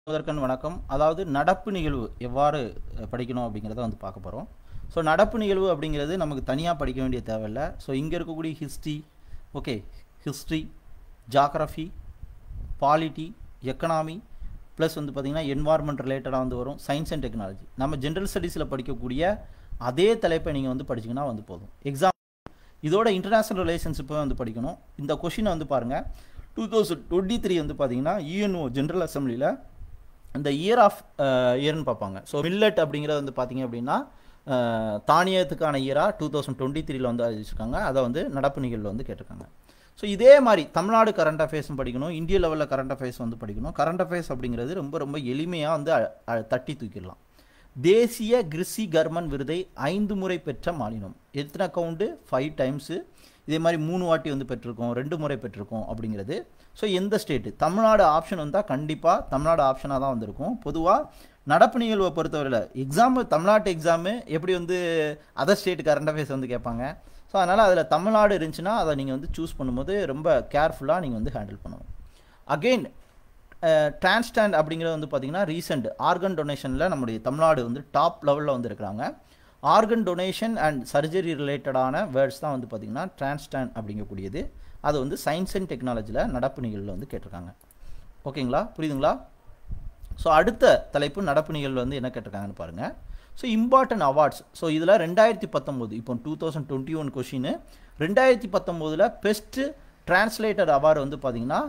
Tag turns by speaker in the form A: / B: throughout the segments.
A: முதற்கண் வணக்கம் அதாவது நடப்பு நிகழ்வு எவ்வாறு அஹ், படிக்கணும் அப்படிங்கிறத வந்து பார்க்க போகிறோம் ஸோ நடப்பு நிகழ்வு அப்படிங்கிறது நமக்கு தனியாக படிக்க வேண்டிய தேவையில்லை ஸோ இங்கே இருக்கக்கூடிய history okay history geography polity economy plus வந்து பார்த்திங்கன்னா என்வாயர்மெண்ட் ரிலேட்டடாக வந்து வரும் சயின்ஸ் அண்ட் டெக்னாலஜி நம்ம ஜென்ரல் ஸ்டடீஸில் படிக்கக்கூடிய அதே தலைப்பை நீங்கள் வந்து படிச்சிங்கன்னா வந்து போதும் எக்ஸாம் இதோட இன்டர்நேஷ்னல் ரிலேஷன்ஷிப்பை வந்து படிக்கணும் இந்த கொஷினை வந்து பாருங்கள் டூ தௌசண்ட் டுவெண்ட்டி த்ரீ வந்து பார்த்தீங்கன்னா யூஎன்ஓ ஜென்ரல் அசம்பிளியில் இந்த இயர் ஆஃப் இயர்னு பார்ப்பாங்க ஸோ மில்லட் அப்படிங்கிறது வந்து பார்த்தீங்க அப்படின்னா அஹ், தானியத்துக்கான இயராக டூ தௌசண்ட் டுவெண்ட்டி த்ரீல வந்து அறிவிச்சிருக்காங்க அதை வந்து நடப்பு நிகழ்வில் வந்து கேட்டிருக்காங்க ஸோ இதே மாதிரி தமிழ்நாடு கரண்ட் அஃபேர்ஸும் படிக்கணும் இந்திய லெவலில் கரண்ட் அஃபேர்ஸ் வந்து படிக்கணும் கரண்ட் அஃபேர்ஸ் அப்படிங்கிறது ரொம்ப ரொம்ப எளிமையாக வந்து அ- அ- தட்டி தூக்கிடலாம் தேசிய கிருஷி கர்மன் விருதை ஐந்து முறை பெற்ற மாநிலம் எத்தனை கவுண்டு ஃபைவ் டைம்ஸு இதே மாதிரி மூணு வாட்டி வந்து பெற்றிருக்கோம் ரெண்டு முறை பெற்றிருக்கோம் அப்படிங்கிறது ஸோ எந்த ஸ்டேட்டு தமிழ்நாடு ஆப்ஷன் வந்தால் கண்டிப்பாக தமிழ்நாடு ஆப்ஷனாக தான் வந்திருக்கும் பொதுவாக நடப்பு நிகழ்வை பொறுத்தவரையில் எக்ஸாமு தமிழ்நாட்டு எக்ஸாமு எப்படி வந்து அதர் ஸ்டேட் கரண்ட் அஃபேர்ஸ் வந்து கேட்பாங்க ஸோ அதனால் அதில் தமிழ்நாடு இருந்துச்சுன்னா அதை நீங்கள் வந்து சூஸ் பண்ணும்போது ரொம்ப கேர்ஃபுல்லாக நீங்கள் வந்து ஹேண்டில் பண்ணணும் அகெயின் டிரான்ஸ்டாண்ட் அப்படிங்கிறது வந்து பார்த்தீங்கன்னா ரீசெண்ட் ஆர்கன் டொனேஷனில் நம்முடைய தமிழ்நாடு வந்து டாப் லெவலில் வந்து இருக்கிறாங்க ஆர்கன் டொனேஷன் அண்ட் சர்ஜரி ரிலேட்டடான வேர்ட்ஸ் தான் வந்து பார்த்தீங்கன்னா டிரான்ஸ்டாண்ட் அப்படிங்கக்கூடியது அது வந்து சயின்ஸ் அண்ட் டெக்னாலஜியில் நடப்பு நிகழ்வில் வந்து கேட்டிருக்காங்க ஓகேங்களா புரியுதுங்களா ஸோ அடுத்த தலைப்பு நடப்பு நிகழ்வு வந்து என்ன கேட்டிருக்காங்கன்னு பாருங்கள் ஸோ இம்பார்ட்டன்ட் அவார்ட்ஸ் ஸோ இதில் ரெண்டாயிரத்தி பத்தொம்போது இப்போ two thousand twenty one question ரெண்டாயிரத்தி பத்தொம்போதில் பெஸ்ட்டு டிரான்ஸ்லேட்டர் அவார்டு வந்து பார்த்தீங்கன்னா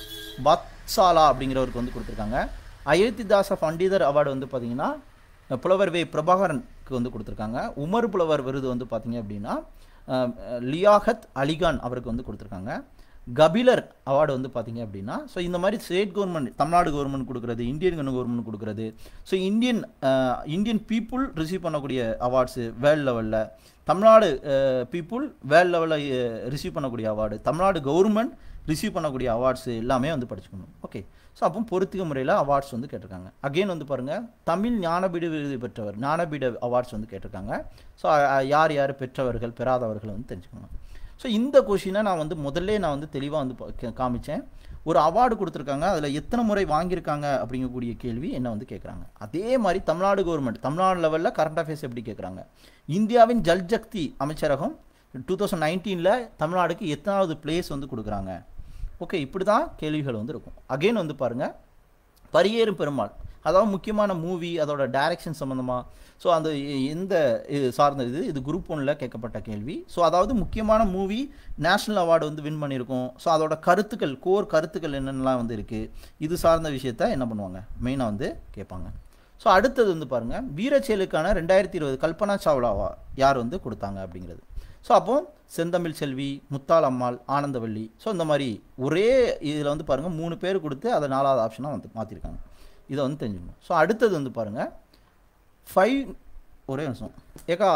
A: வத்சாலா அப்படிங்கிறவருக்கு வந்து கொடுத்துருக்காங்க அயோத்திதாச பண்டிதர் அவார்டு வந்து பார்த்தீங்கன்னா புலவர் வே பிரபாகரனுக்கு வந்து கொடுத்துருக்காங்க உமர் புலவர் விருது வந்து பார்த்தீங்க அப்படின்னா அஹ், லியாகத் அலிகான் அவருக்கு வந்து கொடுத்துருக்காங்க கபிலர் அவார்டு வந்து பார்த்தீங்க அப்படின்னா ஸோ இந்த மாதிரி ஸ்டேட் கவர்மெண்ட் தமிழ்நாடு கவர்மெண்ட் கொடுக்குறது இந்தியன் கவர்மெண்ட் கொடுக்குறது so Indian Indian people receive பண்ணக்கூடிய அவார்ட்ஸு வேர்ல்டு லெவலில் தமிழ்நாடு பீப்புள் வேர்ல்டு லெவலில் ரிசீவ் பண்ணக்கூடிய அவார்டு தமிழ்நாடு கவர்மெண்ட் ரிசீவ் பண்ணக்கூடிய அவார்ட்ஸ் எல்லாமே வந்து படிச்சுக்கணும் ஓகே ஸோ அப்போ பொருத்திக முறையில் அவார்ட்ஸ் வந்து கேட்டிருக்காங்க அகைன் வந்து பாருங்கள் தமிழ் ஞானபீட விருது பெற்றவர் ஞானபீட அவார்ட்ஸ் வந்து கேட்டிருக்காங்க ஸோ யார் யார் பெற்றவர்கள் பெறாதவர்கள் வந்து தெரிஞ்சுக்கணும் ஸோ இந்த கொஷினை நான் வந்து முதல்ல நான் வந்து தெளிவாக வந்து பா- கே- காமிச்சேன் ஒரு அவார்டு கொடுத்துருக்காங்க அதில் எத்தனை முறை வாங்கியிருக்காங்க அப்படிங்கக்கூடிய கேள்வி என்ன வந்து கேட்குறாங்க அதே மாதிரி தமிழ்நாடு கவர்மெண்ட் தமிழ்நாடு லெவலில் கரண்ட் அஃபேர்ஸ் எப்படி கேட்குறாங்க இந்தியாவின் ஜல்சக்தி அமைச்சரகம் டூ தௌசண்ட் நைன்டீனில் தமிழ்நாடுக்கு எத்தனாவது பிளேஸ் வந்து கொடுக்குறாங்க ஓகே இப்படி தான் கேள்விகள் வந்து இருக்கும் அகைன் வந்து பாருங்கள் பரியேறும் பெருமாள் அதாவது முக்கியமான மூவி அதோட டைரக்ஷன் சம்மந்தமாக ஸோ அந்த எ- எந்த இது சார்ந்த இது இது குரூப் ஒன்றில் கேட்கப்பட்ட கேள்வி ஸோ அதாவது முக்கியமான மூவி நேஷ்னல் அவார்டு வந்து வின் பண்ணியிருக்கோம் ஸோ அதோட கருத்துக்கள் கோர் கருத்துக்கள் என்னென்னலாம் வந்து இருக்குது இது சார்ந்த விஷயத்த என்ன பண்ணுவாங்க மெயினாக வந்து கேட்பாங்க ஸோ அடுத்தது வந்து பாருங்கள் வீரச்செயலுக்கான ரெண்டாயிரத்தி இருபது கல்பனா சாவ்லாவா யார் வந்து கொடுத்தாங்க அப்படிங்கிறது ஸோ அப்போ செந்தமிழ் செல்வி முத்தாள் அம்மாள் ஆனந்தவள்ளி ஸோ இந்த மாதிரி ஒரே இதில் வந்து பாருங்கள் மூணு பேர் கொடுத்து அதை நாலாவது ஆப்ஷனாக வந்து மாற்றிருக்காங்க இதை வந்து தெரிஞ்சுக்கணும் ஸோ அடுத்தது வந்து பாருங்கள் ஃபைவ் ஒரே நிமிஷம் ஏக்கா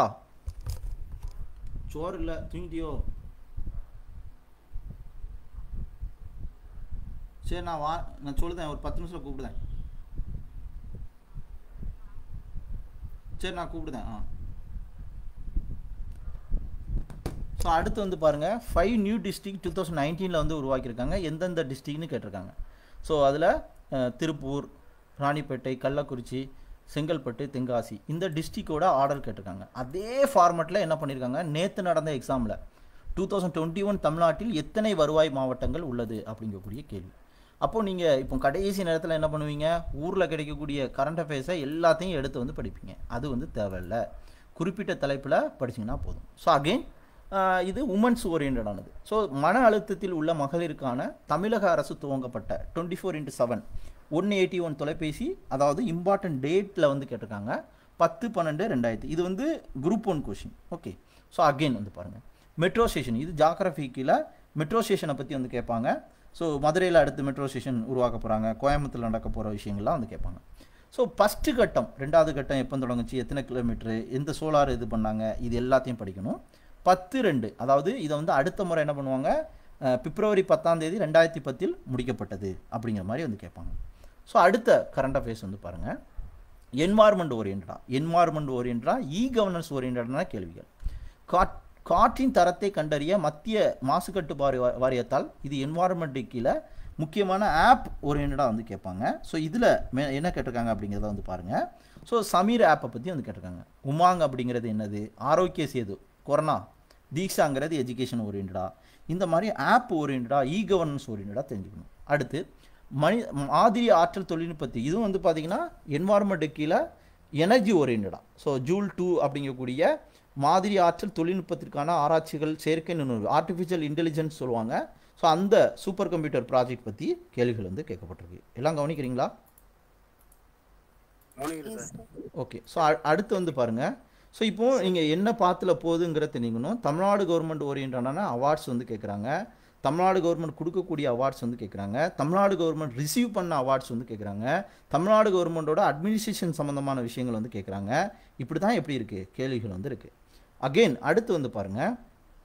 A: சோறு இல்லை தூங்கிட்டியோ சரி நான் வா நான் சொல்லுதேன் ஒரு பத்து நிமிஷத்தில் கூப்பிடுதேன் சரி நான் கூப்பிடுதேன் ஆ ஸோ அடுத்து வந்து பாருங்கள் five new district two thousand நைன்டீனில் வந்து உருவாக்கியிருக்காங்க எந்தெந்த டிஸ்ட்ரிக்ட்னு கேட்டிருக்காங்க ஸோ அதில் திருப்பூர் ராணிப்பேட்டை கள்ளக்குறிச்சி செங்கல்பட்டு தென்காசி இந்த டிஸ்ட்ரிக்டோட ஆர்டர் கேட்டிருக்காங்க அதே ஃபார்மேட்டில் என்ன பண்ணியிருக்காங்க நேற்று நடந்த எக்ஸாமில் டூ தௌசண்ட் டுவெண்ட்டி ஒன் தமிழ்நாட்டில் எத்தனை வருவாய் மாவட்டங்கள் உள்ளது அப்படிங்கக்கூடிய கேள்வி அப்போது நீங்கள் இப்போ கடைசி நேரத்தில் என்ன பண்ணுவீங்க ஊரில் கிடைக்கக்கூடிய கரண்ட் அஃபேர்ஸை எல்லாத்தையும் எடுத்து வந்து படிப்பீங்க அது வந்து தேவையில்லை குறிப்பிட்ட தலைப்பில் படிச்சீங்கன்னா போதும் ஸோ அகெயின் இது உமன்ஸ் ஓரியன்டானது ஸோ மன அழுத்தத்தில் உள்ள மகளிருக்கான தமிழக அரசு துவங்கப்பட்ட twenty four into seven one eighty one தொலைபேசி அதாவது இம்பார்ட்டன்ட் டேட்டில் வந்து கேட்டிருக்காங்க பத்து பன்னெண்டு ரெண்டாயிரத்தி இது வந்து group one question okay so again வந்து பாருங்கள் மெட்ரோ ஸ்டேஷன் இது ஜாகிரபிக்கில் மெட்ரோ ஸ்டேஷனை பற்றி வந்து கேட்பாங்க ஸோ மதுரையில் அடுத்து மெட்ரோ ஸ்டேஷன் உருவாக்க போகிறாங்க கோயம்புத்தூரில் நடக்க போகிற விஷயங்கள்லாம் வந்து கேட்பாங்க ஸோ ஃபஸ்ட்டு கட்டம் ரெண்டாவது கட்டம் எப்போ தொடங்குச்சு எத்தனை கிலோமீட்ரு எந்த சோலார் இது பண்ணாங்க இது எல்லாத்தையும் படிக்கணும் பத்து ரெண்டு அதாவது இதை வந்து அடுத்த முறை என்ன பண்ணுவாங்க அஹ், பிப்ரவரி பத்தாம் தேதி ரெண்டாயிரத்தி பத்தில் முடிக்கப்பட்டது அப்படிங்கிற மாதிரி வந்து கேட்பாங்க ஸோ அடுத்த கரண்ட் அஃபேர்ஸ் வந்து பாருங்கள் என்வாயர்மெண்ட் ஓரியன்டா என்வாயர்மெண்ட் ஓரியன்டா இ கவர்னன்ஸ் ஓரியன்டான கேள்விகள் காட் காற்றின் தரத்தை கண்டறிய மத்திய மாசு கட்டுப்பாடு வா- வாரியத்தால் இது என்வாயர்மெண்ட் கீழே முக்கியமான ஆப் ஓரியன்டாக வந்து கேட்பாங்க ஸோ இதில் என்ன கேட்டிருக்காங்க அப்படிங்கிறத வந்து பாருங்கள் ஸோ சமீர் ஆப்பை பற்றி வந்து கேட்டிருக்காங்க உமாங் அப்படிங்கிறது என்னது ஆரோக்கிய சேது கொரோனா தீக்ஷாங்கிறது எஜுகேஷன் ஓரியன்டா இந்த மாதிரி ஆப் ஓரியன்டா இ கவர்னன்ஸ் ஓரியன்டா தெரிஞ்சுக்கணும் அடுத்து மனி மாதிரி ஆற்றல் தொழில்நுட்பத்தி இதுவும் வந்து பார்த்தீங்கன்னா என்வாரன்மெண்ட்டு கீழே எனர்ஜி ஓரியன்டா ஸோ ஜூல் டூ அப்படிங்கக்கூடிய மாதிரி ஆற்றல் தொழில்நுட்பத்திற்கான ஆராய்ச்சிகள் செயற்கை நுண்ணறிவு ஆர்டிஃபிஷியல் இன்டெலிஜென்ஸ் சொல்லுவாங்க ஸோ அந்த சூப்பர் கம்ப்யூட்டர் ப்ராஜெக்ட் பற்றி கேள்விகள் வந்து கேட்கப்பட்டிருக்கு எல்லாம் கவனிக்கிறீங்களா ஓகே ஸோ அடுத்து வந்து பாருங்கள் ஸோ இப்போ நீங்கள் என்ன பாத்தில் போகுதுங்கிற தெரிஞ்சுக்கணும் தமிழ்நாடு கவர்மெண்ட் ஓரியன்டான அவார்ட்ஸ் வந்து கேட்குறாங்க தமிழ்நாடு கவர்மெண்ட் கொடுக்கக்கூடிய அவார்ட்ஸ் வந்து கேட்குறாங்க தமிழ்நாடு கவர்மெண்ட் ரிசீவ் பண்ண அவார்ட்ஸ் வந்து கேட்குறாங்க தமிழ்நாடு கவர்மெண்ட்டோட அட்மினிஸ்ட்ரேஷன் சம்மந்தமான விஷயங்கள் வந்து கேட்குறாங்க இப்படி தான் எப்படி இருக்குது கேள்விகள் வந்து இருக்குது அகெயின் அடுத்து வந்து பாருங்கள்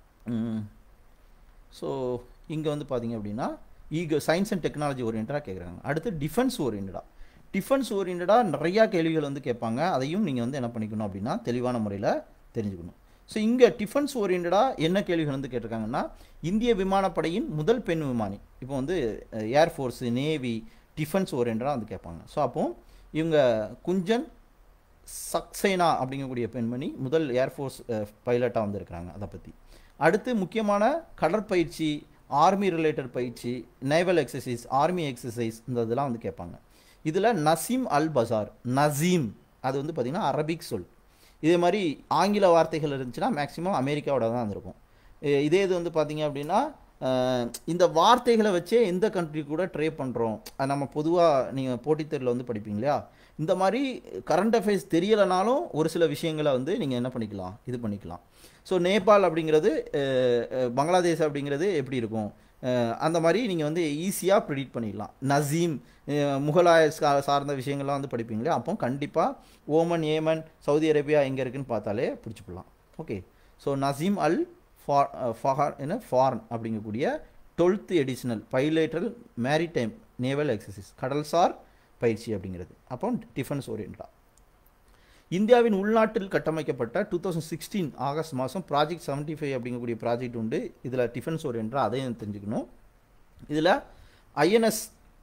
A: ஸோ இங்கே வந்து பார்த்தீங்க அப்படின்னா ஈக சயின்ஸ் அண்ட் டெக்னாலஜி ஓரியன்டாக கேட்குறாங்க அடுத்து டிஃபென்ஸ் ஓரியன்டாக டிஃபென்ஸ் ஓரியன்டாக நிறையா கேள்விகள் வந்து கேட்பாங்க அதையும் நீங்கள் வந்து என்ன பண்ணிக்கணும் அப்படின்னா தெளிவான முறையில் தெரிஞ்சுக்கணும் ஸோ இங்கே டிஃபென்ஸ் ஓரியன்டாக என்ன கேள்விகள் வந்து கேட்டிருக்காங்கன்னா இந்திய விமானப்படையின் முதல் பெண் விமானி இப்போ வந்து ஏர்ஃபோர்ஸு நேவி டிஃபென்ஸ் ஓரியன்டாக வந்து கேட்பாங்க ஸோ அப்போ இவங்க குஞ்சன் சக்சேனா அப்படிங்கக்கூடிய பெண்மணி முதல் ஏர்ஃபோர்ஸ் பைலட்டாக வந்து இருக்கிறாங்க அதை பற்றி அடுத்து முக்கியமான கடற்பயிற்சி ஆர்மி ரிலேட்டட் பயிற்சி நேவல் எக்ஸசைஸ் ஆர்மி எக்ஸசைஸ் இந்த இதெல்லாம் வந்து கேட்பாங்க இதில் நசீம் அல் பசார் நசீம் அது வந்து பார்த்திங்கன்னா அரபிக் சொல் இதே மாதிரி ஆங்கில வார்த்தைகள் இருந்துச்சுன்னா மேக்ஸிமம் அமெரிக்காவோட தான் இருக்கும் இதே இது வந்து பார்த்திங்க அப்படின்னா இந்த வார்த்தைகளை வச்சே எந்த கண்ட்ரி கூட ட்ரை பண்ணுறோம் நம்ம பொதுவாக நீங்கள் போட்டித்தேர்வில் வந்து படிப்பீங்க இல்லையா இந்த மாதிரி கரண்ட் அஃபேர்ஸ் தெரியலைனாலும் ஒரு சில விஷயங்களை வந்து நீங்கள் என்ன பண்ணிக்கலாம் இது பண்ணிக்கலாம் ஸோ நேபாள் அப்படிங்கிறது பங்களாதேஷ் அப்படிங்கிறது எப்படி இருக்கும் அந்த மாதிரி நீங்கள் வந்து ஈஸியாக ப்ரிடிக்ட் பண்ணிடலாம் நசீம் முகலாய சார்ந்த விஷயங்கள்லாம் வந்து படிப்பீங்களே அப்போ கண்டிப்பாக ஓமன் ஏமன் சவுதி அரேபியா எங்கே இருக்குன்னு பார்த்தாலே பிடிச்சிக்கலாம் ஓகே ஸோ நசீம் அல் ஃபார் ஃபஹார் என்ன ஃபார்ன் அப்படிங்கக்கூடிய twelfth edition bilateral maritime naval exercise கடல்சார் பயிற்சி அப்படிங்கிறது அப்போ டிஃபென்ஸ் ஓரியன்டாக இந்தியாவின் உள்நாட்டில் கட்டமைக்கப்பட்ட டூ தௌசண்ட் சிக்ஸ்டீன் ஆகஸ்ட் மாதம் ப்ராஜெக்ட் செவன்ட்டி ஃபைவ் அப்படிங்கக்கூடிய ப்ராஜெக்ட் உண்டு இதில் டிஃபென்ஸ் ஓரியன்டாக அதையும் தெரிஞ்சுக்கணும் இதில் ஐஎன்எஸ்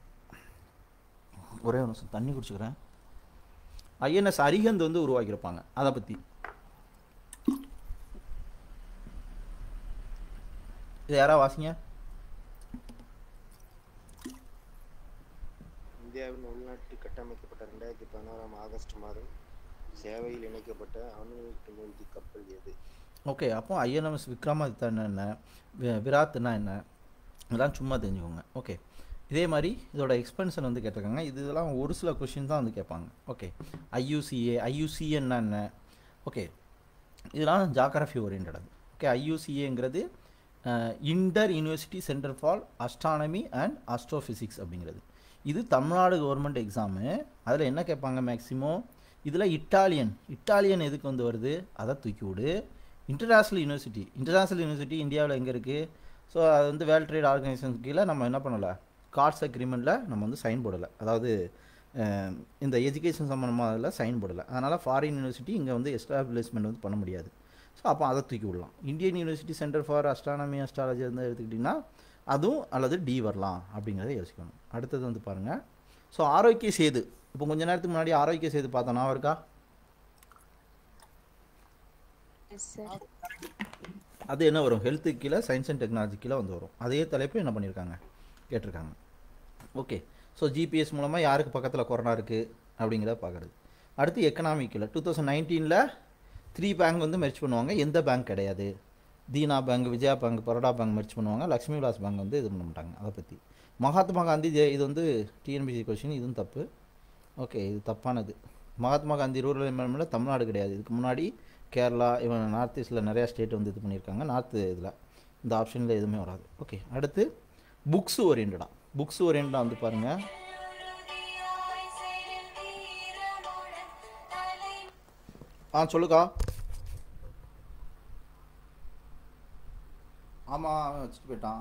A: ஒரே நிமிஷம் தண்ணி குடிச்சுக்கிறேன் ஐஎன்எஸ் அரிகந்த் வந்து உருவாக்கியிருப்பாங்க அதை பற்றி இது யாரா வாசிங்க
B: இந்தியாவின் உள்நாட்டில் கட்டமைக்கப்பட்ட ரெண்டாயிரத்தி பதினாறாம் ஆகஸ்ட் மாதம் சேவையில் இணைக்கப்பட்ட அணு மூழ்கி கப்பல் எது
A: ஓகே அப்போ ஐஎன்எம்எஸ் விக்ரமாதித்யன் என்ன வி- விராட்னா என்ன இதெல்லாம் சும்மா தெரிஞ்சுக்கோங்க ஓகே இதே மாதிரி இதோட எக்ஸ்பென்ஷன் வந்து கேட்டிருக்காங்க இது இதெல்லாம் ஒரு சில கொஷின் தான் வந்து கேட்பாங்க ஓகே ஐயூசிஏ ஐயூசிஎன்னா என்ன ஓகே இதெல்லாம் ஜாகிரஃபி ஓரியன்டது ஓகே ஐயூசிஏங்கிறது inter university centre for astronomy and astrophysics அப்படிங்கிறது இது தமிழ்நாடு கவர்மெண்ட் எக்ஸாமு அதில் என்ன கேட்பாங்க மேக்ஸிமம் இதில் இட்டாலியன் இட்டாலியன் எதுக்கு வந்து வருது அதை தூக்கி விடு இன்டர்நேஷ்னல் யூனிவர்சிட்டி இன்டர்நேஷ்னல் யூனிவர்சிட்டி இந்தியாவில் எங்கே இருக்குது ஸோ அது வந்து வேர்ல்ட் ட்ரேட் ஆர்கனைசேஷன் கீழே நம்ம என்ன பண்ணலை கார்ட்ஸ் அக்ரிமெண்ட்டில் நம்ம வந்து சைன் போடலை அதாவது அஹ், இந்த எஜுகேஷன் சம்மந்தமாக அதில் சைன் போடலை அதனால் ஃபாரின் யூனிவர்சிட்டி இங்கே வந்து எஸ்டாப்ளிஷ்மெண்ட் வந்து பண்ண முடியாது ஸோ அப்போ அதை தூக்கி விடலாம் Indian university centre for astronomy astrology வந்து எடுத்துக்கிட்டிங்கன்னா அதுவும் அல்லது டி வரலாம் அப்படிங்கிறத யோசிக்கணும் அடுத்தது வந்து பாருங்கள் ஸோ ஆரோக்கிய சேது இப்போ கொஞ்ச நேரத்துக்கு முன்னாடி ஆரோக்கிய சேது பார்த்தோம் நான் இருக்கா
C: எஸ் சார்
A: அது என்ன வரும் ஹெல்த்து கீழே சயின்ஸ் அண்ட் டெக்னாலஜி கீழே வந்து வரும் அதே தலைப்பு என்ன பண்ணியிருக்காங்க கேட்டிருக்காங்க ஓகே ஸோ ஜிபிஎஸ் மூலமாக யாருக்கு பக்கத்தில் கொரோனா இருக்குது அப்படிங்கிறத பார்க்குறது அடுத்து எக்கனாமிக் கீழே டூ தௌசண்ட் நைன்டீனில் த்ரீ பேங்க் வந்து மெர்ச் பண்ணுவாங்க எந்த பேங்க் கிடையாது Dena bank Vijaya bank Baroda bank merge பண்ணுவாங்க லக்ஷ்மி விலாஸ் பேங்க் வந்து இது பண்ண மாட்டாங்க அதை பற்றி மகாத்மா காந்தி ஜெ- இது வந்து டிஎன்பிசி கொஷின் இதுவும் தப்பு ஓகே இது தப்பானது மகாத்மா காந்தி ரூரல் எம்எல்ஏல தமிழ்நாடு கிடையாது இதுக்கு முன்னாடி கேரளா இவன் நார்த் ஈஸ்டில் நிறையா ஸ்டேட் வந்து இது பண்ணியிருக்காங்க நார்த்து இதில் இந்த ஆப்ஷனில் எதுவுமே வராது ஓகே அடுத்து புக்ஸ் ஓரியன்டாக புக்ஸ் ஓரியன்டாக வந்து பாருங்கள் ஆ சொல்லுக்கா ஆமாம் அவன் வச்சுட்டு போயிட்டான்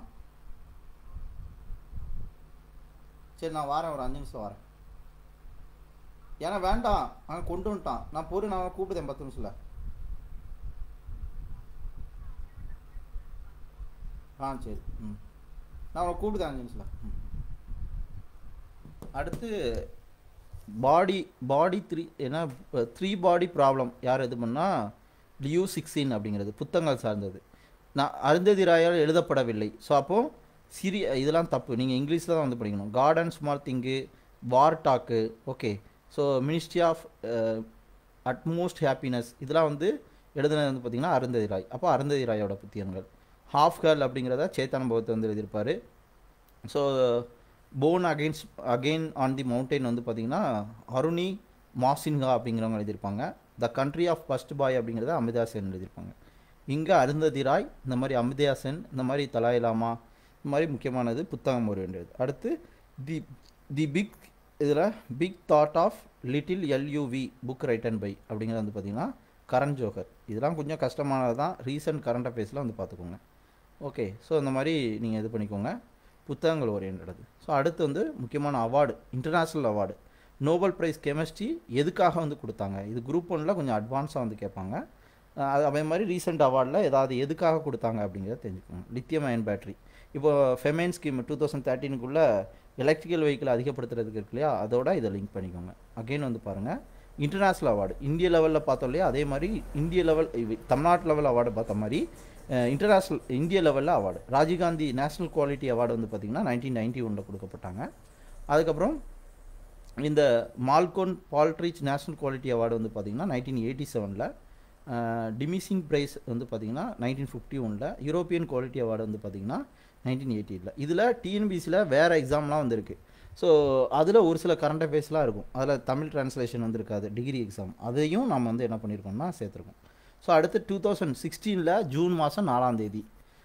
A: சரி நான் வரேன் ஒரு அஞ்சு நிமிஷம் வரேன் ஏன்னா வேண்டாம் அவன் கொண்டு வந்துட்டான் நான் பொறு நான் அவனை கூப்பிடுதேன் பத்து நிமிஷத்தில் ஆ சரி ம் நான் அவனை கூப்பிடுதேன் அஞ்சு நிமிஷத்தில் ம் அடுத்து பாடி பாடி த்ரீ ஏன்னா த்ரீ பாடி ப்ராப்ளம் யார் இது பண்ணால் லியூ சிக்ஸ்டீன் அப்படிங்கிறது புத்தகங்கள் சார்ந்தது நான் அருந்ததி ராயால் எழுதப்படவில்லை ஸோ அப்போது சிறிய இதெல்லாம் தப்பு நீங்கள் இங்கிலீஷில் தான் வந்து படிக்கணும் கார்டன் ஸ்மார்ட் திங்கு வார் டாக்கு okay so ministry of utmost happiness இதெல்லாம் வந்து எழுதுனது வந்து பார்த்திங்கன்னா அருந்ததி ராய் அப்போ அருந்ததி ராயோட புத்தியங்கள் ஹாஃப் கேர்ள் அப்படிங்கிறத சேத்தன பகவத் வந்து எழுதியிருப்பார் so born again again on the mountain வந்து பார்த்தீங்கன்னா அருணி மாசின்ஹா அப்படிங்கிறவங்க எழுதியிருப்பாங்க the country of first boy அப்படிங்கிறத அமிதா சென் எழுதியிருப்பாங்க இங்கே அருந்ததி ராய் இந்த மாதிரி அமிதா சென் இந்த மாதிரி தலாய் லாமா இந்த மாதிரி முக்கியமானது புத்தகம் ஒரு வேண்டியது அடுத்து தி தி பிக் இதில் பிக் தாட் ஆஃப் லிட்டில் எல்யூவி புக் ரைட்டன் பை அப்படிங்கிறது வந்து பார்த்தீங்கன்னா கரண் ஜோஹர் இதெல்லாம் கொஞ்சம் கஷ்டமானது தான் ரீசன்ட் கரண்ட் அஃபேர்ஸில் வந்து பார்த்துக்கோங்க ஓகே ஸோ இந்த மாதிரி நீங்கள் இது பண்ணிக்கோங்க புத்தகங்கள் ஓரியன்றது ஸோ அடுத்து வந்து முக்கியமான award international award Nobel prize chemistry எதுக்காக வந்து கொடுத்தாங்க இது குரூப் ஒன்றில் கொஞ்சம் அட்வான்ஸாக வந்து கேட்பாங்க அஹ் அது அதே மாதிரி ரீசெண்ட் அவார்டில் ஏதாவது எதுக்காக கொடுத்தாங்க அப்படிங்கிறத தெரிஞ்சுக்கோங்க லித்தியம் அயன் பேட்டரி இப்போ ஃபெமைன் ஸ்கீம் டூ தௌசண்ட் தேர்ட்டீனுக்குள்ளே எலக்ட்ரிக்கல் வெஹிக்கிள் அதிகப்படுத்துறதுக்கு இருக்கு இல்லையா அதோட இதை லிங்க் பண்ணிக்கோங்க அகைன் வந்து பாருங்கள் இன்டர்நேஷ்னல் அவார்டு இந்திய லெவலில் பார்த்தோம் இல்லையா அதே மாதிரி இந்திய லெவல் தமிழ்நாட்டு லெவல் அவார்டு பார்த்த மாதிரி இன்டர்நேஷ்னல் இந்திய லெவலில் award Rajiv Gandhi national quality award வந்து பார்த்திங்கன்னா நைன்டீன் நைன்டி ஒனில் கொடுக்கப்பட்டாங்க அதுக்கப்புறம் இந்த Malcolm Baldrige national quality award வந்து பார்த்திங்கன்னா நைன்டீன் எயிட்டி செவனில் டிமிசிங் ப்ரைஸ் வந்து பார்த்திங்கன்னா நைன்டீன் ஃபிஃப்டி ஒனில் யூரோப்பியன் குவாலிட்டி அவார்டு வந்து பார்த்திங்கன்னா நைன்டீன் எயிட்டியில் இதில் டிஎன்பிசியில் வேறு எக்ஸாம்லாம் வந்திருக்கு ஸோ அதில் ஒரு சில கரண்ட் அஃபேர்ஸ்லாம் இருக்கும் அதில் தமிழ் டிரான்ஸ்லேஷன் வந்திருக்காது டிகிரி எக்ஸாம் அதையும் நம்ம வந்து என்ன பண்ணியிருக்கோம்னா சேர்த்துருக்கோம் ஸோ அடுத்து டூ தௌசண்ட் சிக்ஸ்டீனில் ஜூன் மாதம் நாலாம் தேதி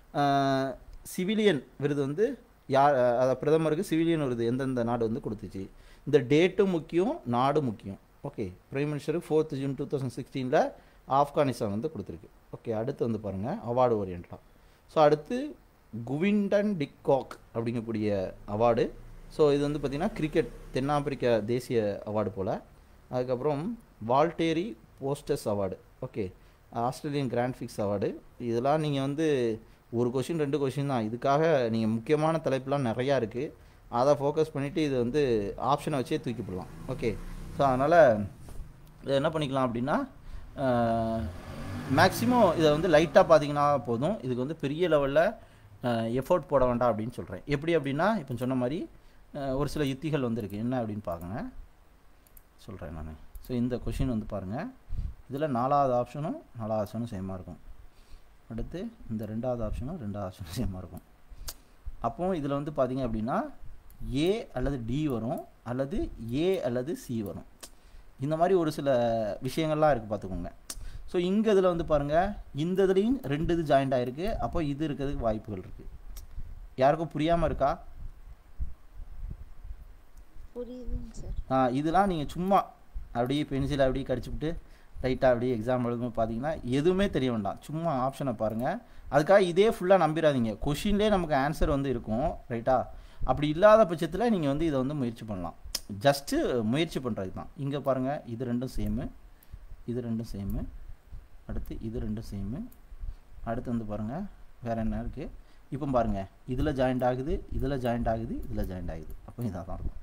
A: சிவிலியன் விருது வந்து யார் அஹ், பிரதமருக்கு சிவிலியன் விருது எந்தெந்த நாடு வந்து கொடுத்துச்சு இந்த டேட்டும் முக்கியம் நாடும் முக்கியம் ஓகே பிரைம் மினிஸ்டருக்கு ஃபோர்த் ஜூன் டூ தௌசண்ட் சிக்ஸ்டீனில் ஆப்கானிஸ்தான் வந்து கொடுத்துருக்கு ஓகே அடுத்து வந்து பாருங்கள் அவார்டு ஓரியன்டாக ஸோ அடுத்து குவிண்டன் டிக்காக் அப்படிங்கக்கூடிய அவார்டு ஸோ இது வந்து பார்த்திங்கன்னா கிரிக்கெட் தென்னாப்பிரிக்கா தேசிய அவார்டு போல் அதுக்கப்புறம் வால்டேரி போஸ்டர்ஸ் award okay Australian grand prix award இதெல்லாம் நீங்கள் வந்து ஒரு கொஷின் ரெண்டு கொஷின் தான் இதுக்காக நீங்கள் முக்கியமான தலைப்புலாம் நிறையா இருக்குது அதை ஃபோக்கஸ் பண்ணிவிட்டு இது வந்து ஆப்ஷனை வச்சே தூக்கி போடலாம் ஓகே ஸோ அதனால் இதை என்ன பண்ணிக்கலாம் அப்படின்னா மேக்ஸிமம் இதை வந்து லைட்டாக பார்த்தீங்கன்னா போதும் இதுக்கு வந்து பெரிய லெவலில் எஃபோர்ட் போட வேண்டாம் அப்படின்னு சொல்கிறேன் எப்படி அப்படின்னா இப்போ சொன்ன மாதிரி அஹ், ஒரு சில யுத்திகள் வந்திருக்கு என்ன அப்படின்னு பாருங்க சொல்கிறேன் நான் ஸோ இந்த கொஷின் வந்து பாருங்கள் இதில் நாலாவது ஆப்ஷனும் நாலாவது ஆப்ஷனும் சேமாக இருக்கும் அடுத்து இந்த ரெண்டாவது ஆப்ஷனும் ரெண்டாவது ஆப்ஷனும் சேமாக இருக்கும் அப்போ இதில் வந்து பார்த்தீங்க அப்படின்னா ஏ அல்லது டி வரும் அல்லது ஏ அல்லது சி வரும் இந்த மாதிரி ஒரு சில விஷயங்கள்லாம் இருக்குது பார்த்துக்கோங்க ஸோ இங்கே இதில் வந்து பாருங்கள் இந்த இதுலேயும் ரெண்டு இது ஜாயிண்ட் ஆகிருக்கு அப்போ இது இருக்கிறதுக்கு வாய்ப்புகள் இருக்குது யாருக்கும் புரியாமல் இருக்கா
C: புரியுதுங்க சார்
A: ஆ, இதெல்லாம் நீங்கள் சும்மா அப்படியே பென்சில் அப்படியே கடிச்சுவிட்டு லைட்டாக அப்படியே எக்ஸாம் எழுதும்போது பார்த்தீங்கன்னா எதுவுமே தெரிய வேண்டாம் சும்மா ஆப்ஷனை பாருங்கள் அதுக்காக இதே ஃபுல்லாக நம்பிடாதீங்க கொஷின்லேயே நமக்கு ஆன்சர் வந்து இருக்கும் ரைட்டா அப்படி இல்லாத பட்சத்தில் நீங்கள் வந்து இதை வந்து முயற்சி பண்ணலாம் ஜஸ்ட்டு முயற்சி பண்ணுறது தான் இங்கே பாருங்கள் இது ரெண்டும் சேமு இது ரெண்டும் சேமு அடுத்து இது ரெண்டும் சேமு அடுத்து வந்து பாருங்கள் வேறு என்ன இருக்குது இப்போ பாருங்கள் இதில் ஜாயிண்ட் ஆகுது இதில் ஜாயிண்ட் ஆகுது இதில் ஜாயிண்ட் ஆகுது அப்போ இதாக தான் இருக்கும்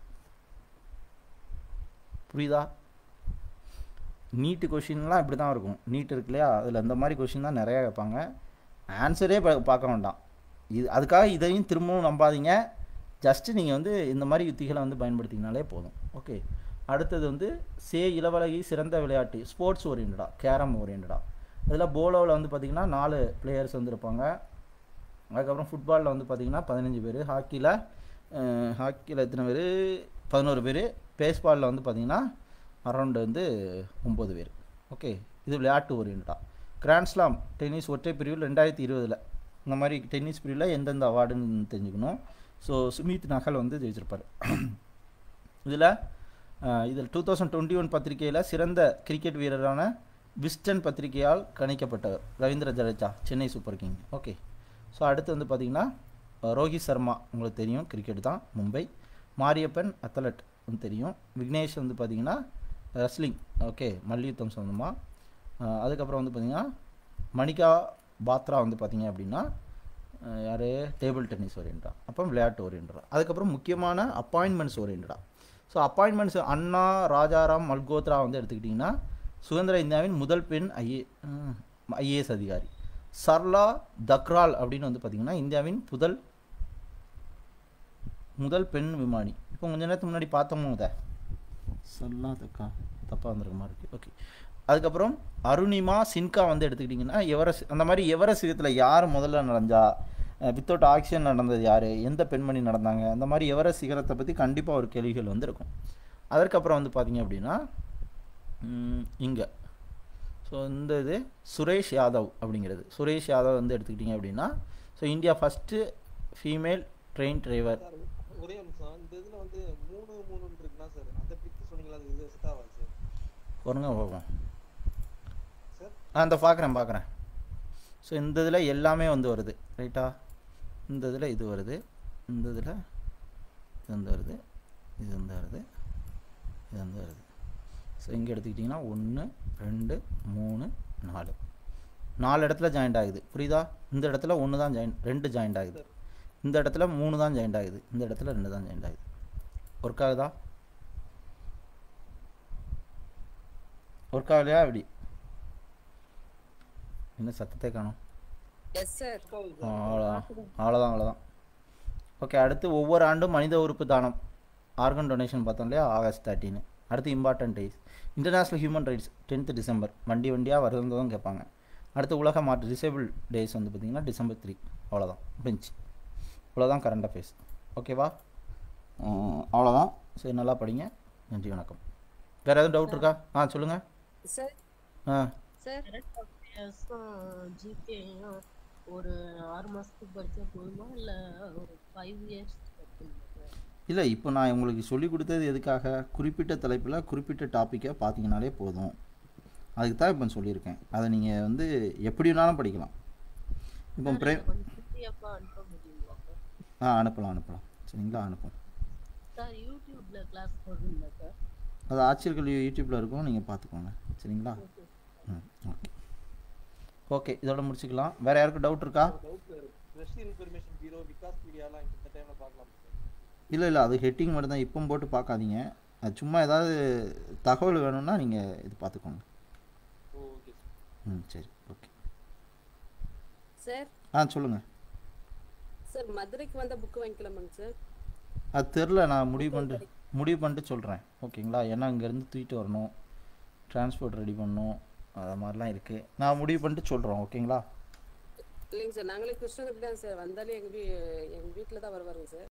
A: புரியுதா நீட்டு கொஷின்லாம் இப்படி தான் இருக்கும் நீட் இருக்கு இல்லையா அதில் இந்த மாதிரி கொஷின் தான் நிறையா கேட்பாங்க ஆன்சரே பா பார்க்க வேண்டாம் இது அதுக்காக இதையும் திரும்பவும் நம்பாதீங்க ஜஸ்ட்டு நீங்கள் வந்து இந்த மாதிரி யுத்திகளை வந்து பயன்படுத்திங்கனாலே போதும் ஓகே அடுத்தது வந்து சே இளவலகி சிறந்த விளையாட்டு ஸ்போர்ட்ஸ் ஓரியன்டா கேரம் ஓரியன்டா இதில் போலோவில் வந்து பார்த்திங்கன்னா நாலு பிளேயர்ஸ் வந்து இருப்பாங்க அதுக்கப்புறம் ஃபுட்பாலில் வந்து பார்த்திங்கன்னா பதினஞ்சு பேர் ஹாக்கியில் ஹாக்கியில் எத்தனை பேர் பதினோரு பேர் பேஸ்பாலில் வந்து பார்த்திங்கன்னா அரௌண்டு வந்து ஒம்பது பேர் ஓகே இது விளையாட்டு ஓரியன்டா கிராண்ட்ஸ்லாம் டென்னிஸ் ஒற்றை பிரிவில் ரெண்டாயிரத்தி இருபதில் இந்த மாதிரி டென்னிஸ் பிரிவில் எந்தெந்த அவார்டுன்னு தெரிஞ்சுக்கணும் ஸோ சுமித் நகல் வந்து ஜெயிச்சிருப்பார் இதில் இதில் டூ தௌசண்ட் டுவெண்ட்டி ஒன் பத்திரிகையில் சிறந்த கிரிக்கெட் வீரரான விஸ்டன் பத்திரிகையால் கணிக்கப்பட்டவர் Ravindra Jadeja Chennai super king okay so அடுத்து வந்து பார்த்திங்கன்னா அஹ், ரோஹித் சர்மா உங்களுக்கு தெரியும் கிரிக்கெட் தான் மும்பை மாரியப்பன் அத்லட் வந்து தெரியும் விக்னேஷ் வந்து பார்த்திங்கன்னா ரெஸ்லிங் ஓகே மல்யுத்தம் சம்மந்தமாக அதுக்கப்புறம் வந்து பார்த்திங்கன்னா மணிகா பாத்ரா வந்து பார்த்திங்க அப்படின்னா யார் டேபிள் டென்னிஸ் ஓரியன்டா அப்புறம் விளையாட்டு ஓரியன்டா அதுக்கப்புறம் முக்கியமான அப்பாயின்மெண்ட்ஸ் ஓரியன்டா ஸோ அப்பாயின்மெண்ட்ஸ் அண்ணா ராஜாராம் மல்கோத்ரா வந்து எடுத்துக்கிட்டிங்கன்னா சுதந்திர இந்தியாவின் முதல் பெண் ஐஏ ஐஏஎஸ் அதிகாரி சர்லா தக்ரால் அப்படின்னு வந்து பார்த்திங்கன்னா இந்தியாவின் முதல் முதல் பெண் விமானி இப்போ கொஞ்ச நேரத்துக்கு முன்னாடி பார்த்தோமோ இதை சர்லா தக்கா தப்பாக வந்திருக்க மாதிரி இருக்குது ஓகே அதுக்கப்புறம் அருணிமா சின்கா வந்து எடுத்துக்கிட்டிங்கன்னா எவரஸ் அந்த மாதிரி எவரஸ் யுகத்தில் யார் முதல்ல நடந்தா வித்தவுட் ஆக்சிஜன் நடந்தது யார் எந்த பெண்மணி நடந்தாங்க அந்த மாதிரி எவரஸ் சிகரத்தை பற்றி கண்டிப்பாக ஒரு கேள்விகள் வந்து இருக்கும் அதற்கப்புறம் வந்து பார்த்தீங்க அப்படின்னா இங்கே ஸோ இந்த இது சுரேஷ் யாதவ் அப்படிங்கிறது சுரேஷ் யாதவ் வந்து எடுத்துக்கிட்டிங்க அப்படின்னா so India first female train driver
D: sir ஒரே நிமிஷம் இந்த இதுல வந்து மூணு மூணுன்னு இருக்குன்னா சார் அந்த பிக்கு சொன்னீங்களா அது இது செட் ஆகாது சார்
A: ஒருங்க பார்ப்போம்
D: சார்
A: ஆ இந்த பார்க்குறேன் பார்க்குறேன் ஸோ இந்த இதில் எல்லாமே வந்து வருது ரைட்டா இந்த இதில் இது வருது இந்த இதில் இது வந்து வருது இது வந்து வருது இது வந்து வருது ஸோ இங்கே எடுத்துக்கிட்டிங்கன்னா ஒன்று ரெண்டு மூணு நாலு நாலு இடத்துல ஜாயிண்ட் ஆகுது புரியுதா இந்த இடத்துல ஒன்று தான் ஜாயின் ரெண்டு ஜாயிண்ட் ஆகுது இந்த இடத்துல மூணு தான் ஜாயிண்ட் ஆகுது இந்த இடத்துல ரெண்டு தான் ஜாயிண்ட் ஆகுது ஒர்க் ஆகுதா ஒர்க் ஆகலையா எப்படி என்ன சத்தத்தை காணும்
E: எஸ் சார்
A: அவ்வளோதான் அவ்வளோதான் அவ்வளோதான் ஓகே அடுத்து ஒவ்வொரு ஆண்டும் மனித உறுப்பு தானம் ஆர்கன் டொனேஷன் பார்த்தோம் இல்லையா ஆகஸ்ட் தேர்ட்டின்னு அடுத்து important days international human rights tenth December வண்டி வண்டியாக வருந்ததும் கேட்பாங்க அடுத்து உலக மாற்று டிசேபிள் டேஸ் வந்து பார்த்திங்கன்னா டிசம்பர் த்ரீ அவ்வளோதான் முடிஞ்சு இவ்வளோதான் கரண்ட் அஃபேர்ஸ் ஓகேவா அவ்வளோதான் சரி நல்லா படிங்க நன்றி வணக்கம் வேறு எதுவும் டவுட் இருக்கா ஆ சொல்லுங்கள்
E: சார்
A: ஆ
E: சார்
C: ஜிகேயும் ஒரு ஆறு மாசத்துக்கு படிச்சா போதுமா இல்ல ஒரு ஃபைவ் இயர்ஸ்
A: இல்லை இப்போ நான் உங்களுக்கு சொல்லி கொடுத்தது எதுக்காக குறிப்பிட்ட தலைப்பில் குறிப்பிட்ட டாப்பிக்கை பார்த்தீங்கனாலே போதும் அதுக்கு தான் இப்போ சொல்லியிருக்கேன் அதை நீங்கள் வந்து எப்படி வேணாலும் படிக்கலாம் இப்போ பிரே
C: கொஞ்சம் பிடிஎஃபா அனுப்ப முடியுமா சார்
A: ஆ அனுப்பலாம் அனுப்பலாம் சரிங்களா அனுப்பும்
C: சார் யூடியூப்ல கிளாஸ் போடுறீங்களா சார்
A: அது ஆட்சியர் கல்வி யூடியூப்பில் இருக்கும் நீங்கள் பார்த்துக்கோங்க சரிங்களா ம் ஓகே ஓகே இதோட முடிச்சுக்கலாம் வேறு யாருக்கும் டவுட் இருக்கா
D: doubt press information bureau Vikas மீடியாலாம் இந்த டைம்ல பார்க்கலாம் சார்
A: இல்லை இல்லை அது ஹெட்டிங் மட்டும் தான் இப்போ போட்டு பார்க்காதீங்க அது சும்மா ஏதாவது தகவல் வேணும்னா நீங்கள் இது பார்த்துக்கோங்க
D: ஓ ஓகே சார்
A: ம் சரி ஓகே
E: சார்
A: ஆ சொல்லுங்கள்
E: சார் மதுரைக்கு வந்த புக் வாங்கிக்கலாமாங்க சார்
A: அது தெரில நான் முடிவு பண்ணிட்டு முடிவு பண்ணிட்டு சொல்கிறேன் ஓகேங்களா ஏன்னா இங்கேருந்து தூக்கிட்டு வரணும் டிரான்ஸ்போர்ட் ரெடி பண்ணணும் அது மாதிரிலாம் இருக்குது நான் முடிவு பண்ணிட்டு சொல்கிறோம் ஓகேங்களா
E: இல்லைங்க சார் நாங்களே கிருஷ்ணகிரி தான் சார் வந்தாலே எங்கள் வீ எங்கள் வீட்டில் தான் வருவாருங்க சார்